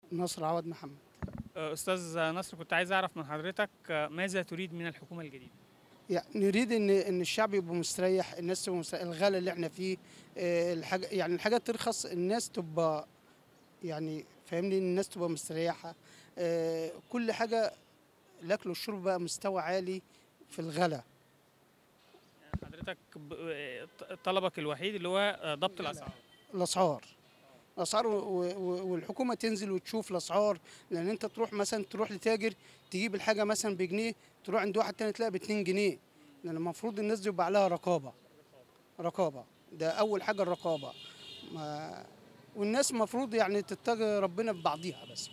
نصر عوض محمد استاذ نصر كنت عايز اعرف من حضرتك ماذا تريد من الحكومه الجديده يعني نريد ان ان الشعب يبقى مستريح الناس تبقى مستريح الغلا اللي احنا فيه آه، الحاجه يعني الحاجات ترخص الناس تبقى يعني فاهمني الناس تبقى مستريحه آه، كل حاجه الاكل والشرب بقى مستوى عالي في الغلا حضرتك ب- طلبك الوحيد اللي هو ضبط الاسعار الاسعار الاسعار و- و- والحكومه تنزل وتشوف الاسعار لان انت تروح مثلا تروح لتاجر تجيب الحاجه مثلا بجنيه تروح عند واحد تاني تلاقي ب 2 جنيه لان المفروض الناس دي يبقى عليها رقابه رقابه ده اول حاجه الرقابه ما والناس المفروض يعني تتقي ربنا ببعضيها بس